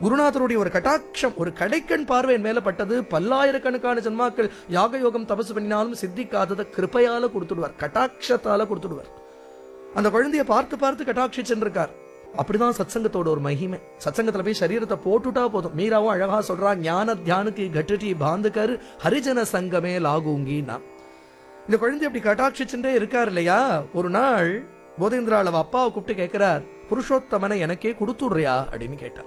குருநாதருடைய ஒரு கட்டாட்சம் ஒரு கடைக்கண் பார்வை என் மேல பட்டது பல்லாயிரக்கணக்கான ஜன்மாக்கள் யாக யோகம் தபசு பண்ணினாலும் சித்திக்காததை கிருபையால கொடுத்துடுவார் கட்டாட்சத்தால கொடுத்துடுவார் அந்த குழந்தைய பார்த்து பார்த்து கட்டாட்சிச்சுருக்கார் அப்படிதான் சத்சங்கத்தோட ஒரு மகிமை சத்சங்கத்துல போய் சரீரத்தை போட்டுட்டா போதும் மீராவும் அழகா சொல்றா ஞான தியானுக்கு கட்டுட்டி பாந்துக்கர் ஹரிஜன சங்கமே லாகுங்கின்னா இந்த குழந்தை அப்படி கட்டாட்சிச்சுட்டே இருக்கார் இல்லையா ஒரு நாள் போதேந்திராள் அவ அப்பாவை கூப்பிட்டு கேட்கிறார் புருஷோத்தமனை எனக்கே கொடுத்துடுறியா அப்படின்னு கேட்டார்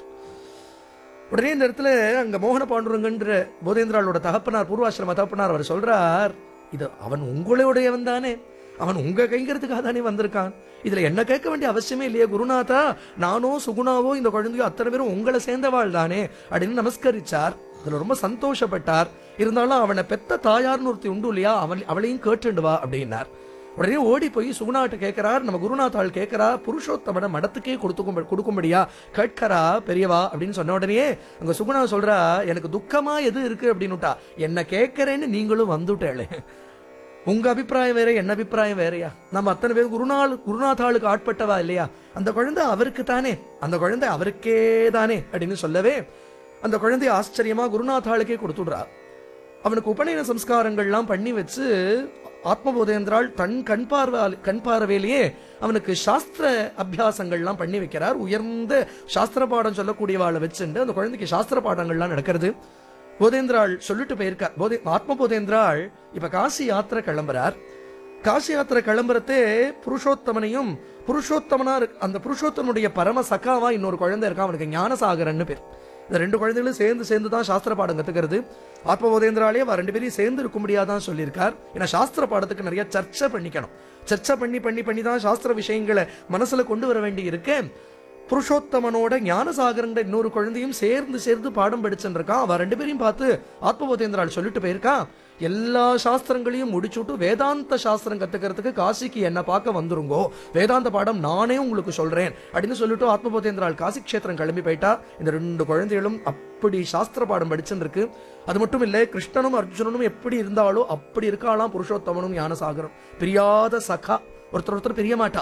உடனே இந்த இடத்துல அங்க மோகன பாண்டுரங்கன்ற போதேந்திராளோட தகப்பனார் பூர்வாசிரம தகப்பனார் அவர் சொல்றார் இது அவன் உங்களுடையவன் தானே அவன் உங்க கைங்கிறதுக்காக தானே வந்திருக்கான் இதுல என்ன கேட்க வேண்டிய அவசியமே இல்லையே குருநாதா நானோ சுகுணாவோ இந்த குழந்தையோ அத்தனை பேரும் உங்களை சேர்ந்தவாள் தானே அப்படின்னு நமஸ்கரிச்சார் அதுல ரொம்ப சந்தோஷப்பட்டார் இருந்தாலும் அவனை பெத்த தாயார்னு ஒருத்தி உண்டு இல்லையா அவன் அவளையும் கேட்டுண்டு வா அப்படின்னார் உடனே ஓடி போய் சுகுணாட்ட கேட்கிறார் நம்ம குருநாத்தாள் கேட்கிறா புருஷோத்தமனை மடத்துக்கே கொடுத்துக்கும் கொடுக்கும்படியா கேட்கறா பெரியவா அப்படின்னு சொன்ன உடனே அங்க சுகுணா சொல்றா எனக்கு துக்கமா எது இருக்கு அப்படின்னுட்டா என்ன கேட்கறேன்னு நீங்களும் வந்துட்டேளே உங்க அபிப்பிராயம் வேற என்ன அபிப்பிராயம் வேறயா நம்ம அத்தனை பேர் குருநாள் குருநாதாளுக்கு ஆட்பட்டவா இல்லையா அந்த குழந்தை அவருக்கு தானே அந்த குழந்தை அவருக்கே தானே அப்படின்னு சொல்லவே அந்த குழந்தை ஆச்சரியமா குருநாதாளுக்கே கொடுத்துடுறா அவனுக்கு உபநயன சம்ஸ்காரங்கள்லாம் பண்ணி வச்சு ஆத்மபோதேந்திராள் தன் கண் பார்வை கண் பார்வையிலேயே அவனுக்கு சாஸ்திர அபியாசங்கள்லாம் பண்ணி வைக்கிறார் உயர்ந்த சாஸ்திர பாடம் சொல்லக்கூடியவாளை வச்சுட்டு அந்த குழந்தைக்கு சாஸ்திர பாடங்கள்லாம் நடக்கிறது போதேந்திராள் சொல்லிட்டு போயிருக்கார் போதே ஆத்ம போதேந்திராள் இப்ப காசி யாத்திரை கிளம்புறார் காசி யாத்திரை கிளம்புறதே புருஷோத்தமனையும் புருஷோத்தமனா இருக்கு- அந்த புருஷோத்தமனுடைய பரம சகாவா இன்னொரு குழந்தை இருக்கா அவனுக்கு ஞானசாகரன்னு பேர் இந்த ரெண்டு குழந்தைகளும் சேர்ந்து சேர்ந்து தான் சாஸ்திர பாடம் கத்துக்கிறது ஆத்மபோதேந்திராலே அவ ரெண்டு பேரையும் சேர்ந்து இருக்க முடியாதான் சொல்லியிருக்கார் ஏன்னா சாஸ்திர பாடத்துக்கு நிறைய சர்ச்சை பண்ணிக்கணும் சர்ச்சை பண்ணி பண்ணி பண்ணி தான் சாஸ்திர விஷயங்களை மனசுல கொண்டு வர வேண்டி இருக்கு புருஷோத்தமனோட ஞானசாகரங்கிற இன்னொரு குழந்தையும் சேர்ந்து சேர்ந்து பாடம் படிச்சுட்டு இருக்கான் அவ ரெண்டு பேரையும் பார்த்து ஆத்மபோதேந்திரால் சொல்லிட்டு போயிருக்கா எல்லா சாஸ்திரங்களையும் முடிச்சுட்டு வேதாந்த சாஸ்திரம் கத்துக்கிறதுக்கு காசிக்கு என்ன பார்க்க வந்துருங்கோ வேதாந்த பாடம் நானே உங்களுக்கு சொல்றேன் அப்படின்னு சொல்லிட்டு ஆத்மபோதேந்திரால் காசி க்ஷேத்திரம் கிளம்பி போயிட்டா இந்த ரெண்டு குழந்தைகளும் அப்படி சாஸ்திர பாடம் படிச்சுட்டு இருக்கு அது மட்டும் இல்ல கிருஷ்ணனும் அர்ஜுனனும் எப்படி இருந்தாலோ அப்படி இருக்காளாம் புருஷோத்தமனும் ஞானசாகரம் பிரியாத சகா ஒருத்தர் ஒருத்தர் பிரிய மாட்டா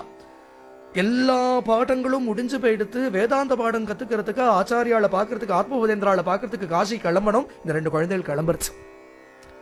எல்லா பாடங்களும் முடிஞ்சு போயிடுத்து வேதாந்த பாடம் கத்துக்கிறதுக்கு ஆச்சாரியால பாக்குறதுக்கு ஆத்மபோதேந்திரால பாக்குறதுக்கு காசி கிளம்பணும் இந்த ரெண்டு குழந்தைகள் கிளம்புறது